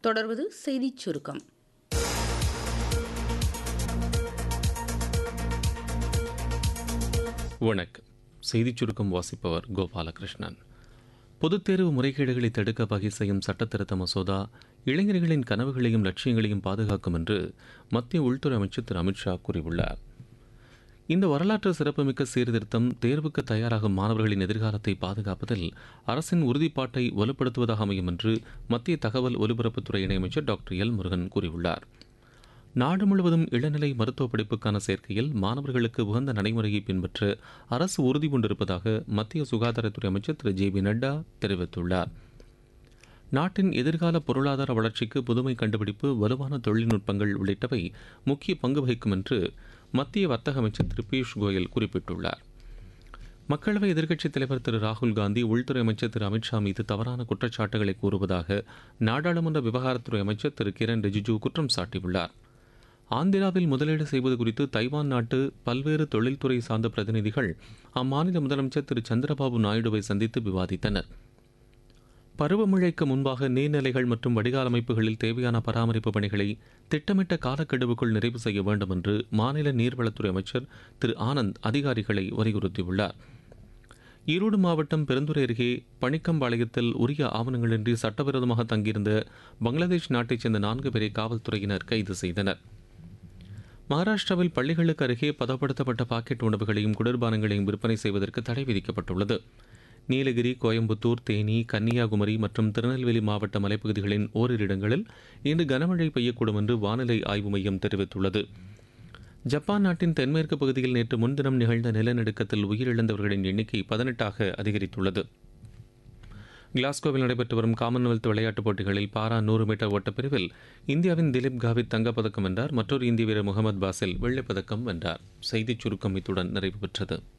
தொடர்வது செய்திச் சுருக்கம் வணக்கம் செய்திச் சுருக்கம் வாசிப்பவர் கோபாலகிருஷ்ணன் பொதுத் தேர்வு முறைகேடுகளை தடுக்க வகை செய்யும் சட்டத்திருத்த மசோதா இளைஞர்களின் கனவுகளையும் லட்சியங்களையும் பாதுகாக்கும் என்று மத்திய உள்துறை அமைச்சர் திரு அமித்ஷா கூறியுள்ளார் இந்த வரலாற்று சிறப்புமிக்க சீர்திருத்தம் தேர்வுக்கு தயாராகும் மாணவர்களின் எதிர்காலத்தை பாதுகாப்பதில் அரசின் உறுதிப்பாட்டை வலுப்படுத்துவதாக அமையும் என்று மத்திய தகவல் ஒலிபரப்புத்துறை இணையமைச்சர் டாக்டர் எல் முருகன் கூறியுள்ளார் நாடு முழுவதும் இளநிலை மருத்துவ படிப்புக்கான சேர்க்கையில் மாணவர்களுக்கு உகந்த நடைமுறையை பின்பற்ற அரசு உறுதி கொண்டிருப்பதாக மத்திய சுகாதாரத்துறை அமைச்சர் திரு ஜே பி நட்டா தெரிவித்துள்ளார் நாட்டின் எதிர்கால பொருளாதார வளர்ச்சிக்கு புதுமை கண்டுபிடிப்பு வலுவான தொழில்நுட்பங்கள் உள்ளிட்டவை முக்கிய பங்கு வகிக்கும் என்று மத்திய வர்த்தக அமைச்சர் திரு பியூஷ் கோயல் குறிப்பிட்டுள்ளார் மக்களவை எதிர்க்கட்சித் தலைவர் திரு ராகுல் காந்தி உள்துறை அமைச்சர் திரு அமித்ஷா மீது தவறான குற்றச்சாட்டுகளை கூறுவதாக நாடாளுமன்ற விவகாரத்துறை அமைச்சர் திரு கிரண் ரிஜிஜூ குற்றம் சாட்டியுள்ளார் ஆந்திராவில் முதலீடு செய்வது குறித்து தைவான் நாட்டு பல்வேறு தொழில்துறை சார்ந்த பிரதிநிதிகள் அம்மாநில முதலமைச்சர் திரு சந்திரபாபு நாயுடுவை சந்தித்து விவாதித்தனர் பருவமழைக்கு முன்பாக நீர்நிலைகள் மற்றும் வடிகால் அமைப்புகளில் தேவையான பராமரிப்பு பணிகளை திட்டமிட்ட காலக்கெடுவுக்குள் நிறைவு செய்ய வேண்டும் என்று மாநில நீர்வளத்துறை அமைச்சர் திரு ஆனந்த் அதிகாரிகளை வலியுறுத்தியுள்ளார் ஈரோடு மாவட்டம் பெருந்துறை அருகே பணிக்கம்பாளையத்தில் உரிய ஆவணங்களின்றி சட்டவிரோதமாக தங்கியிருந்த பங்களாதேஷ் நாட்டைச் சேர்ந்த நான்கு பேரை காவல்துறையினர் கைது செய்தனர் மகாராஷ்டிராவில் பள்ளிகளுக்கு அருகே பதப்படுத்தப்பட்ட பாக்கெட் உணவுகளையும் குளிர்பானங்களையும் விற்பனை செய்வதற்கு தடை விதிக்கப்பட்டுள்ளது நீலகிரி கோயம்புத்தூர் தேனி கன்னியாகுமரி மற்றும் திருநெல்வேலி மாவட்ட மலைப்பகுதிகளின் ஓரிரு இடங்களில் இன்று கனமழை பெய்யக்கூடும் என்று வானிலை ஆய்வு மையம் தெரிவித்துள்ளது ஜப்பான் நாட்டின் தென்மேற்கு பகுதியில் நேற்று முன்தினம் நிகழ்ந்த நிலநடுக்கத்தில் உயிரிழந்தவர்களின் எண்ணிக்கை பதினெட்டாக அதிகரித்துள்ளது கிளாஸ்கோவில் நடைபெற்று வரும் காமன்வெல்த் விளையாட்டுப் போட்டிகளில் பாரா நூறு மீட்டர் ஓட்டப்பிரிவில் இந்தியாவின் திலீப் காவித் தங்கப்பதக்கம் வென்றார் மற்றொரு இந்திய வீரர் முகமது பாசில் வெள்ளிப் பதக்கம் வென்றார் செய்திச் சுருக்கம் இத்துடன் நிறைவு பெற்றது